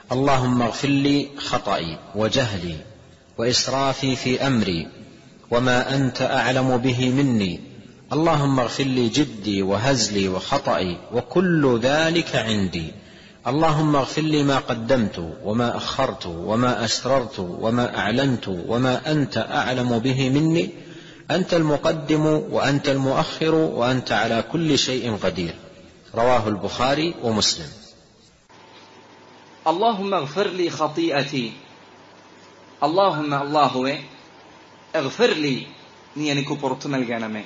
اللهم اغفر لي خطئي وجهلي واسرافي في امري وما انت اعلم به مني اللهم اغفر لي جدي وهزلي وخطئي وكل ذلك عندي اللهم اغفر لي ما قدمت وما اخرت وما اسررت وما اعلنت وما انت اعلم به مني انت المقدم وانت المؤخر وانت على كل شيء قدير رواه البخاري ومسلم اللهم اغفر لي خطيئتي اللهم അള്ളാഹുവെ اغفر لي നീ എനിക്ക് പുറത്തു നൽകണമേ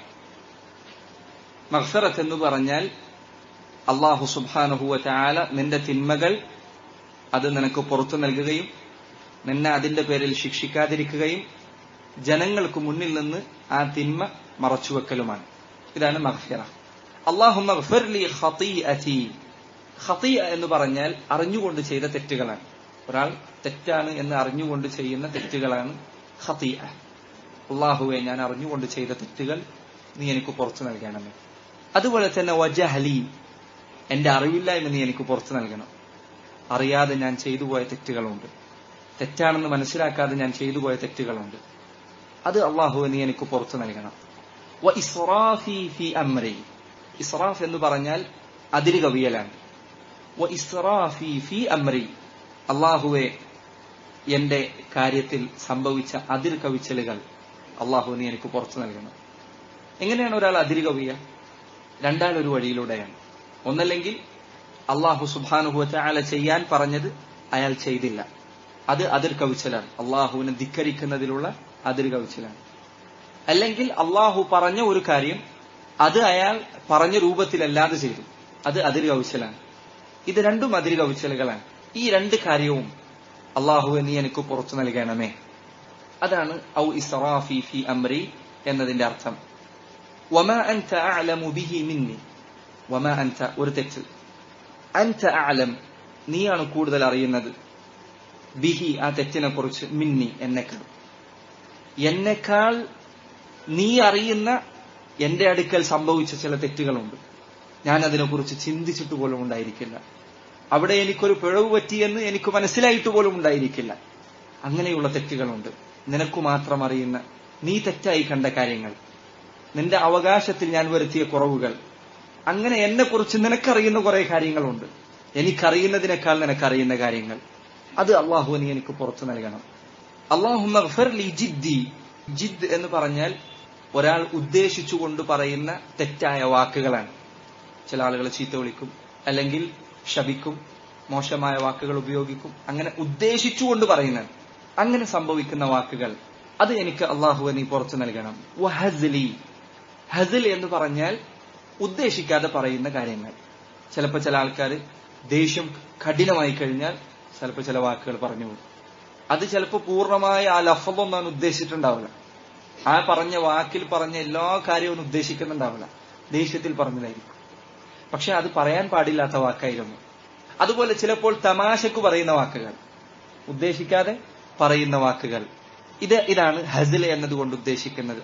മഗ്ഫറത്ത് എന്ന് പറഞ്ഞാൽ അള്ളാഹു സുബാനുഹുവ ചാല നിന്റെ തിന്മകൾ അത് നിനക്ക് പുറത്തു നൽകുകയും നിന്നെ അതിന്റെ പേരിൽ ശിക്ഷിക്കാതിരിക്കുകയും ജനങ്ങൾക്ക് മുന്നിൽ നിന്ന് ആ തിന്മ മറച്ചുവെക്കലുമാണ് ഇതാണ് മഗ്ഫിറ അള്ളാഹു മഗ്ഫിർലി ഖതീഅതി ഖതീഅ എന്ന് പറഞ്ഞാൽ അറിഞ്ഞുകൊണ്ട് ചെയ്ത തെറ്റുകളാണ് ഒരാൾ തെറ്റാണ് എന്ന് അറിഞ്ഞുകൊണ്ട് ചെയ്യുന്ന തെറ്റുകളാണ് ഖതീഅ അള്ളാഹുവെ ഞാൻ അറിഞ്ഞുകൊണ്ട് ചെയ്ത തെറ്റുകൾ നീ എനിക്ക് പുറത്തു നൽകണമേ അതുപോലെ തന്നെ വജഹലി എന്റെ അറിവില്ലായ്മ നീ എനിക്ക് പുറത്തു നൽകണം അറിയാതെ ഞാൻ ചെയ്തു പോയ തെറ്റുകളുണ്ട് തെറ്റാണെന്ന് മനസ്സിലാക്കാതെ ഞാൻ ചെയ്തു പോയ തെറ്റുകളുണ്ട് അത് അള്ളാഹു നീ എനിക്ക് പുറത്തു നൽകണം വ ഇസ്റാഫി ഫി അമ്രി ഇസ്റാഫ് എന്ന് പറഞ്ഞാൽ അതിര് കവിയലാണ് വ ഇസ്റാഫി ഫി അമ്രി അള്ളാഹുവെ എന്റെ കാര്യത്തിൽ സംഭവിച്ച അതിർ കവിച്ചലുകൾ അള്ളാഹു നീ എനിക്ക് പുറത്തു നൽകണം എങ്ങനെയാണ് ഒരാൾ അതിര് കവിയ രണ്ടാൾ ഒരു വഴിയിലൂടെയാണ് ഒന്നല്ലെങ്കിൽ അള്ളാഹു സുബാനുഹുല ചെയ്യാൻ പറഞ്ഞത് അയാൾ ചെയ്തില്ല അത് അതിർ കവിച്ചലാണ് അള്ളാഹുവിനെ ധിക്കരിക്കുന്നതിലുള്ള അതിർ കവിച്ചലാണ് അല്ലെങ്കിൽ അള്ളാഹു പറഞ്ഞ ഒരു കാര്യം അത് അയാൾ പറഞ്ഞ രൂപത്തിലല്ലാതെ ചെയ്തു അത് അതിർ കവിച്ചലാണ് ഇത് രണ്ടും അതിർ കവിച്ചലുകളാണ് ഈ രണ്ട് കാര്യവും അള്ളാഹു നീ എനിക്ക് പുറത്തു നൽകണമേ അതാണ് ഔ ഇസ്റാഫി ഫി അമ്രി എന്നതിന്റെ അർത്ഥം വമ അൻത അഅലമു ബിഹി മിന്നി വമ അൻത ഒരു തെറ്റ് അൻത അഅലം നീയാണ് കൂടുതൽ അറിയുന്നത് ബിഹി ആ തെറ്റിനെ കുറിച്ച് മിന്നി എന്നെക്കാൾ എന്നെക്കാൾ നീ അറിയുന്ന എന്റെ അടുക്കൽ സംഭവിച്ച ചില തെറ്റുകളുണ്ട് ഞാൻ അതിനെക്കുറിച്ച് ചിന്തിച്ചിട്ട് പോലും ഉണ്ടായിരിക്കില്ല അവിടെ എനിക്കൊരു പിഴവ് പറ്റിയെന്ന് എനിക്ക് മനസ്സിലായിട്ട് പോലും ഉണ്ടായിരിക്കില്ല അങ്ങനെയുള്ള തെറ്റുകളുണ്ട് നിനക്കു മാത്രം അറിയുന്ന നീ തെറ്റായി കണ്ട കാര്യങ്ങൾ നിന്റെ അവകാശത്തിൽ ഞാൻ വരുത്തിയ കുറവുകൾ അങ്ങനെ എന്നെ കുറിച്ച് നിനക്കറിയുന്ന കുറെ കാര്യങ്ങളുണ്ട് എനിക്കറിയുന്നതിനേക്കാൾ നിനക്കറിയുന്ന കാര്യങ്ങൾ അത് അള്ളാഹു നീ എനിക്ക് പുറത്തു നൽകണം അള്ളാഹു ജിദ്ദി ജിദ് എന്ന് പറഞ്ഞാൽ ഒരാൾ ഉദ്ദേശിച്ചുകൊണ്ട് പറയുന്ന തെറ്റായ വാക്കുകളാണ് ചില ആളുകൾ ചീത്ത വിളിക്കും അല്ലെങ്കിൽ ശപിക്കും മോശമായ വാക്കുകൾ ഉപയോഗിക്കും അങ്ങനെ ഉദ്ദേശിച്ചുകൊണ്ട് പറയുന്നത് അങ്ങനെ സംഭവിക്കുന്ന വാക്കുകൾ അത് എനിക്ക് അള്ളാഹു നീ പുറത്തു നൽകണം വഹസ്ലി ഹസിൽ എന്ന് പറഞ്ഞാൽ ഉദ്ദേശിക്കാതെ പറയുന്ന കാര്യങ്ങൾ ചിലപ്പോൾ ചില ആൾക്കാർ ദേഷ്യം കഠിനമായി കഴിഞ്ഞാൽ ചിലപ്പോൾ ചില വാക്കുകൾ പറഞ്ഞു പോകും അത് ചിലപ്പോൾ പൂർണ്ണമായ ആ ലഫലൊന്നും അവൻ ഉദ്ദേശിച്ചിട്ടുണ്ടാവില്ല ആ പറഞ്ഞ വാക്കിൽ പറഞ്ഞ എല്ലാ കാര്യവും ഉദ്ദേശിക്കുന്നുണ്ടാവില്ല ദേഷ്യത്തിൽ പറഞ്ഞതായിരിക്കും പക്ഷെ അത് പറയാൻ പാടില്ലാത്ത വാക്കായിരുന്നു അതുപോലെ ചിലപ്പോൾ തമാശക്ക് പറയുന്ന വാക്കുകൾ ഉദ്ദേശിക്കാതെ പറയുന്ന വാക്കുകൾ ഇത് ഇതാണ് ഹസിൽ എന്നതുകൊണ്ട് ഉദ്ദേശിക്കുന്നത്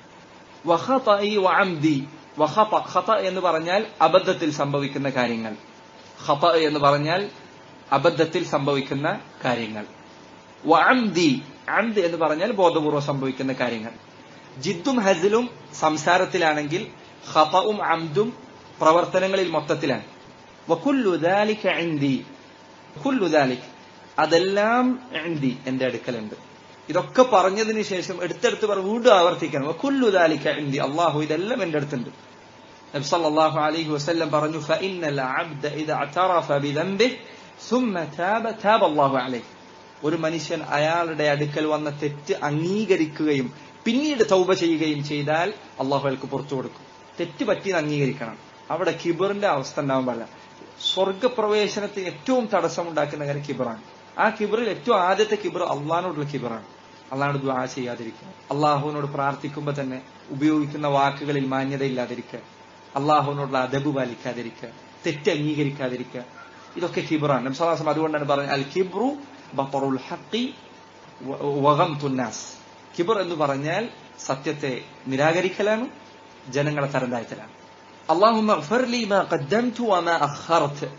ഖത എന്ന് പറഞ്ഞാൽ അബദ്ധത്തിൽ സംഭവിക്കുന്ന കാര്യങ്ങൾ ഖത എന്ന് പറഞ്ഞാൽ അബദ്ധത്തിൽ സംഭവിക്കുന്ന കാര്യങ്ങൾ വഅംദി അംദ് എന്ന് പറഞ്ഞാൽ ബോധപൂർവ്വം സംഭവിക്കുന്ന കാര്യങ്ങൾ ജിദ്ദും ഹസിലും സംസാരത്തിലാണെങ്കിൽ ഖതവും അംദും പ്രവർത്തനങ്ങളിൽ മൊത്തത്തിലാണ് വകുല്ലു ദാലിക ഇൻദി കുല്ലു ദാലിക് അതെല്ലാം ഇൻദി എന്റെ അടുക്കലുണ്ട് ഇതൊക്കെ പറഞ്ഞതിന് ശേഷം എടുത്തെടുത്ത് പറ വീണ്ടും ആവർത്തിക്കണം വകുല്ലു ദാലിക ഇൻദി അല്ലാഹു ഇതെല്ലാം എന്റെ അടുത്തുണ്ട് നബി സല്ലല്ലാഹു അലൈഹി വസല്ലം പറഞ്ഞു ഫഇന്നൽ അബ്ദ ഇദാ അതറഫ ബിദംബിഹി ثم تاب تاب الله عليه ഒരു മനുഷ്യൻ അയാളുടെ അടുക്കൽ വന്ന തെറ്റ് അംഗീകരിക്കുകയും പിന്നീട് തൗബ ചെയ്യുകയും ചെയ്താൽ അള്ളാഹു അയാൾക്ക് പുറത്തു കൊടുക്കും തെറ്റ് പറ്റിയത് അംഗീകരിക്കണം അവിടെ കിബറിന്റെ അവസ്ഥ ഉണ്ടാവാൻ പാടില്ല സ്വർഗപ്രവേശനത്തിന് ഏറ്റവും തടസ്സമുണ്ടാക്കുന്ന കാര്യം കിബറാണ് ആ കിബറിൽ ഏറ്റവും ആദ്യത്തെ കിബർ അള്ളഹാനോടുള്ള കിബറാണ് അള്ളഹാനോട് ദ്വാ ചെയ്യാതിരിക്കുക അള്ളാഹുവിനോട് പ്രാർത്ഥിക്കുമ്പോൾ തന്നെ ഉപയോഗിക്കുന്ന വാക്കുകളിൽ മാന്യത ഇല്ലാതിരിക്കുക അള്ളാഹുവിനോടുള്ള അദബ് പാലിക്കാതിരിക്കുക തെറ്റ് അംഗീകരിക്കാതിരിക്കുക ഇതൊക്കെ കിബറാണ് നബ്സലാസം അതുകൊണ്ടാണ് പറഞ്ഞത് അൽ കിബ്രു ബത്തറുൽ ഹക്കി വകം തുന്നാസ് കിബർ എന്ന് പറഞ്ഞാൽ സത്യത്തെ നിരാകരിക്കലാണ് ജനങ്ങളെ തരം താഴ്ത്തലാണ് اللهم اغفر لي ما قدمت وما أخرت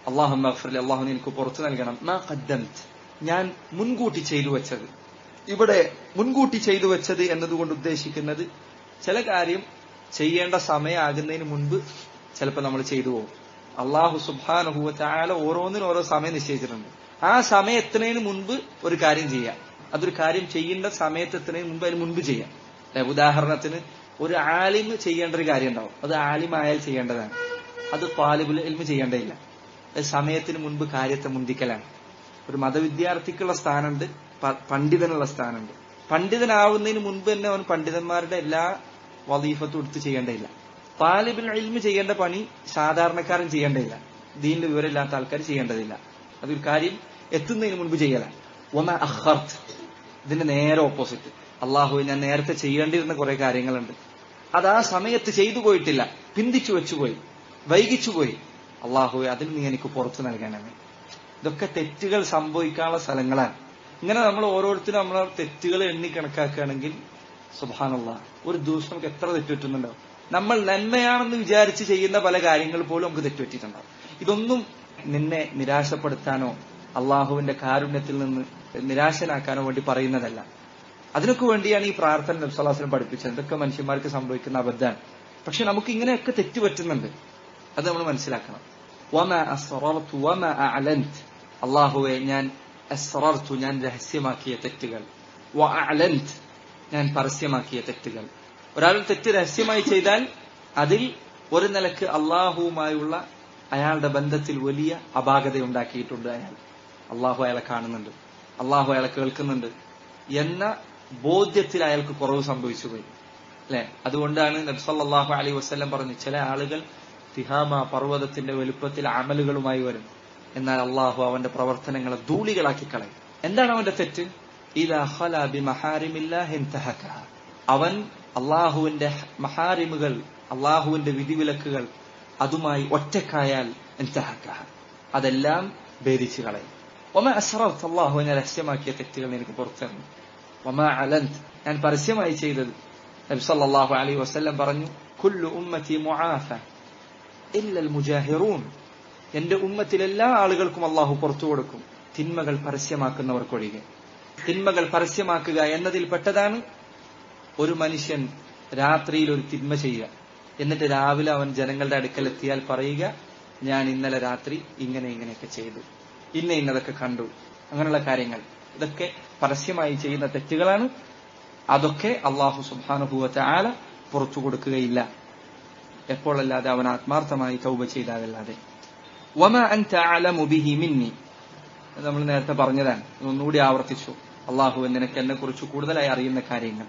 അള്ളാഹു മഗ്ഫിർലി അള്ളാഹു എനിക്ക് പുറത്തു നൽകണം മാ ഖദ്ദംത് ഞാൻ മുൻകൂട്ടി ചെയ്തു വെച്ചത് ഇവിടെ മുൻകൂട്ടി ചെയ്തു വെച്ചത് എന്നതുകൊണ്ട് ഉദ്ദേശിക്കുന്നത് ചില കാര്യം ചെയ്യേണ്ട സമയമാകുന്നതിന് മുൻപ് ചിലപ്പോൾ നമ്മൾ ചെയ്തു പോകും അള്ളാഹു സുബാനുഭൂവ ചായാല ഓരോന്നിനും ഓരോ സമയം നിശ്ചയിച്ചിട്ടുണ്ട് ആ സമയം എത്തുന്നതിന് മുൻപ് ഒരു കാര്യം ചെയ്യാം അതൊരു കാര്യം ചെയ്യേണ്ട സമയത്ത് എത്തുന്നതിന് മുൻപ് അതിന് മുൻപ് ചെയ്യാം അല്ലെ ഉദാഹരണത്തിന് ഒരു ആലിമ് ചെയ്യേണ്ട ഒരു കാര്യം ഉണ്ടാവും അത് ആലിമായാൽ ചെയ്യേണ്ടതാണ് അത് താലിബുൽ എൽമ് ചെയ്യേണ്ടതില്ല അത് സമയത്തിന് മുൻപ് കാര്യത്തെ മുന്തിക്കലാണ് ഒരു മതവിദ്യാർത്ഥിക്കുള്ള സ്ഥാനമുണ്ട് പ- പണ്ഡിതനുള്ള സ്ഥാനമുണ്ട് പണ്ഡിതനാവുന്നതിന് മുൻപ് തന്നെ അവൻ പണ്ഡിതന്മാരുടെ എല്ലാ വലീഫത്തും എടുത്ത് ചെയ്യേണ്ടതില്ല താലിബിൽ ഇൽമ് ചെയ്യേണ്ട പണി സാധാരണക്കാരൻ ചെയ്യേണ്ടതില്ല ദീനിൽ വിവരമില്ലാത്ത ആൾക്കാർ ചെയ്യേണ്ടതില്ല അതൊരു കാര്യം എത്തുന്നതിന് മുൻപ് ചെയ്യലാണ് ഒന്ന അഹർത്ത് ഇതിന്റെ നേരെ ഓപ്പോസിറ്റ് അള്ളാഹു ഞാൻ നേരത്തെ ചെയ്യേണ്ടിയിരുന്ന കുറെ കാര്യങ്ങളുണ്ട് അത് ആ സമയത്ത് ചെയ്തു പോയിട്ടില്ല പിന്തിച്ചു വെച്ചുപോയി വൈകിച്ചു പോയി അള്ളാഹു അതിൽ നീ എനിക്ക് പുറത്തു നൽകണമേ ഇതൊക്കെ തെറ്റുകൾ സംഭവിക്കാനുള്ള സ്ഥലങ്ങളാണ് ഇങ്ങനെ നമ്മൾ ഓരോരുത്തരും നമ്മളെ തെറ്റുകൾ എണ്ണി കണക്കാക്കുകയാണെങ്കിൽ സുബാനുള്ള ഒരു ദിവസം നമുക്ക് എത്ര തെറ്റുപറ്റുന്നുണ്ടാവും നമ്മൾ നന്മയാണെന്ന് വിചാരിച്ച് ചെയ്യുന്ന പല കാര്യങ്ങൾ പോലും നമുക്ക് തെറ്റുപറ്റിയിട്ടുണ്ടാവും ഇതൊന്നും നിന്നെ നിരാശപ്പെടുത്താനോ അള്ളാഹുവിന്റെ കാരുണ്യത്തിൽ നിന്ന് നിരാശനാക്കാനോ വേണ്ടി പറയുന്നതല്ല അതിനൊക്കെ വേണ്ടിയാണ് ഈ പ്രാർത്ഥന നബ്സലാസിനെ പഠിപ്പിച്ചത് ഇതൊക്കെ മനുഷ്യന്മാർക്ക് സംഭവിക്കുന്ന അബദ്ധമാണ് പക്ഷെ നമുക്ക് ഇങ്ങനെയൊക്കെ തെറ്റ് പറ്റുന്നുണ്ട് അത് നമ്മൾ മനസ്സിലാക്കണം വമ അസ്റർതു വമ അഅലൻത് അള്ളാഹുവെ ഞാൻ അസ്റർതു ഞാൻ രഹസ്യമാക്കിയ തെറ്റുകൾ വ അഅലൻത് ഞാൻ പരസ്യമാക്കിയ തെറ്റുകൾ ഒരാൾ തെറ്റ് രഹസ്യമായി ചെയ്താൽ അതിൽ ഒരു നിലക്ക് അള്ളാഹുവുമായുള്ള അയാളുടെ ബന്ധത്തിൽ വലിയ അപാകത ഉണ്ടാക്കിയിട്ടുണ്ട് അയാൾ അള്ളാഹു അയാളെ കാണുന്നുണ്ട് അള്ളാഹു അയാളെ കേൾക്കുന്നുണ്ട് എന്ന ബോധ്യത്തിൽ അയാൾക്ക് കുറവ് സംഭവിച്ചു പോയി അല്ലെ അതുകൊണ്ടാണ് നബ്സല്ലാഹു അലൈ വസ്ലം പറഞ്ഞു ചില ആളുകൾ തിഹാമ പർവ്വതത്തിന്റെ വലുപ്പത്തിൽ അമലുകളുമായി വരും എന്നാൽ അള്ളാഹു അവന്റെ പ്രവർത്തനങ്ങളെ ധൂളികളാക്കി കളയും എന്താണ് അവന്റെ തെറ്റ് ഇതാ ഖല ബിമഹാരിമില്ലാഹി ഇൻതഹകഹ. അവൻ അള്ളാഹുവിന്റെ മഹാരിമുകൾ അള്ളാഹുവിന്റെ വിധിവിലക്കുകൾ അതുമായി ഒറ്റക്കായാൽ ഇൻതഹകഹ. അതെല്ലാം ഭേദിച്ചു കളയും ഒമ അസ്റർത്ത് അള്ളാഹുവിനെ രഹസ്യമാക്കിയ തെറ്റുകൾ എനിക്ക് പുറത്തിറങ്ങി ഒമ അലന്ത് ഞാൻ പരസ്യമായി ചെയ്തത് നബി സല്ലല്ലാഹു അലൈഹി വസല്ലം പറഞ്ഞു കുല്ലു ഉമ്മത്തി മുആഫ ഇല്ലൽ മുജാഹിറൂൻ എന്റെ ഉമ്മത്തിൽ എല്ലാ ആളുകൾക്കും അള്ളാഹു പുറത്തു കൊടുക്കും തിന്മകൾ പരസ്യമാക്കുന്നവർക്കൊഴികെ തിന്മകൾ പരസ്യമാക്കുക എന്നതിൽ പെട്ടതാണ് ഒരു മനുഷ്യൻ രാത്രിയിൽ ഒരു തിന്മ ചെയ്യുക എന്നിട്ട് രാവിലെ അവൻ ജനങ്ങളുടെ അടുക്കൽ എത്തിയാൽ പറയുക ഞാൻ ഇന്നലെ രാത്രി ഇങ്ങനെ ഇങ്ങനെയൊക്കെ ചെയ്തു ഇന്ന ഇന്നതൊക്കെ കണ്ടു അങ്ങനെയുള്ള കാര്യങ്ങൾ ഇതൊക്കെ പരസ്യമായി ചെയ്യുന്ന തെറ്റുകളാണ് അതൊക്കെ അള്ളാഹു സുബാനുഭൂവത്തെ ആല പുറത്തു കൊടുക്കുകയില്ല എപ്പോഴല്ലാതെ അവൻ ആത്മാർത്ഥമായി തൗബ ചെയ്താലല്ലാതെ വമ അൻത അലമു ബിഹി മിന്നി അത് നമ്മൾ നേരത്തെ പറഞ്ഞതാണ് ഒന്നുകൂടി ആവർത്തിച്ചു അള്ളാഹു നിനക്ക് എന്നെ കുറിച്ച് കൂടുതലായി അറിയുന്ന കാര്യങ്ങൾ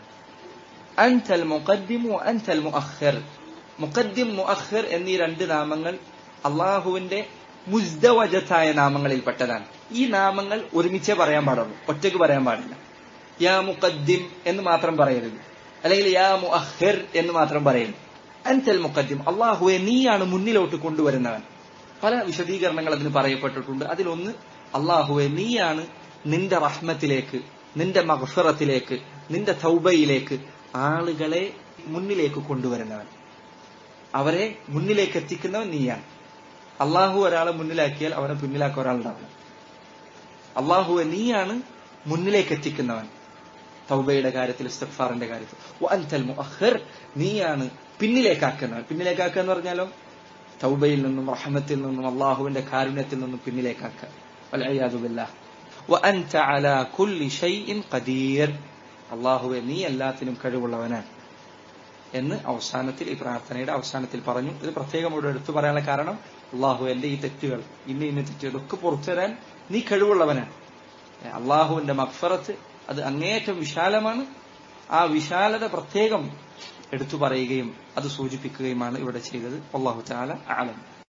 അൻതൽ മുഖദ്ദിമു അൻതൽ മുഅഖിർ മുഖദ്ദിം മുഅഖിർ എന്നീ രണ്ട് നാമങ്ങൾ അള്ളാഹുവിന്റെ മുസ്ദവജത്തായ നാമങ്ങളിൽപ്പെട്ടതാണ് ഈ നാമങ്ങൾ ഒരുമിച്ചേ പറയാൻ പാടുള്ളൂ ഒറ്റയ്ക്ക് പറയാൻ പാടില്ല യാ മുഖദ്ദിം എന്ന് മാത്രം പറയരുത് അല്ലെങ്കിൽ യാ മുഅഖിർ എന്ന് മാത്രം പറയരുത് അൻതൽ മുഖദ്ദിം അള്ളാഹുവെ നീയാണ് മുന്നിലോട്ട് കൊണ്ടുവരുന്നവൻ പല വിശദീകരണങ്ങൾ അതിന് പറയപ്പെട്ടിട്ടുണ്ട് അതിലൊന്ന് അള്ളാഹുവെ നീയാണ് നിന്റെ റഹ്മത്തിലേക്ക് നിന്റെ മഹഫിറത്തിലേക്ക് നിന്റെ തൗബയിലേക്ക് ആളുകളെ മുന്നിലേക്ക് കൊണ്ടുവരുന്നവൻ അവരെ മുന്നിലേക്ക് എത്തിക്കുന്നവൻ നീയാണ് അള്ളാഹു ഒരാളെ മുന്നിലാക്കിയാൽ അവനെ പിന്നിലാക്കുക ഒരാളുണ്ടാവില്ല അള്ളാഹുവെ നീയാണ് മുന്നിലേക്ക് എത്തിക്കുന്നവൻ തൗബയുടെ കാര്യത്തിൽ ഇസ്തഫാറിന്റെ കാര്യത്തിൽ വഅൻതൽ മുഅഖിർ നീയാണ് പിന്നിലേക്കാക്കുന്നവൻ പിന്നിലേക്കാക്കുക എന്ന് പറഞ്ഞാലോ തൗബയിൽ നിന്നും റഹ്മത്തിൽ നിന്നും അള്ളാഹുവിന്റെ കാരുണ്യത്തിൽ നിന്നും പിന്നിലേക്കാക്കുക വൽഇയാദു ബില്ലാഹ് വഅൻത അലാ കുല്ലി ഷൈഇൻ ഖദീർ അള്ളാഹുവെ നീ എല്ലാത്തിനും കഴിവുള്ളവനാണ് എന്ന് അവസാനത്തിൽ ഈ പ്രാർത്ഥനയുടെ അവസാനത്തിൽ പറഞ്ഞു ഇത് പ്രത്യേകം ഇവിടെ എടുത്തു പറയാനുള്ള കാരണം അള്ളാഹു എന്റെ ഈ തെറ്റുകൾ ഇന്ന ഇന്ന തെറ്റുകൾ ഇതൊക്കെ പുറത്തു തരാൻ നീ കഴിവുള്ളവനാണ് അള്ളാഹുവിന്റെ മക്ഫറത്ത് അത് അങ്ങേയറ്റം വിശാലമാണ് ആ വിശാലത പ്രത്യേകം എടുത്തു പറയുകയും അത് സൂചിപ്പിക്കുകയുമാണ് ഇവിടെ ചെയ്തത് അള്ളാഹു താല ആലം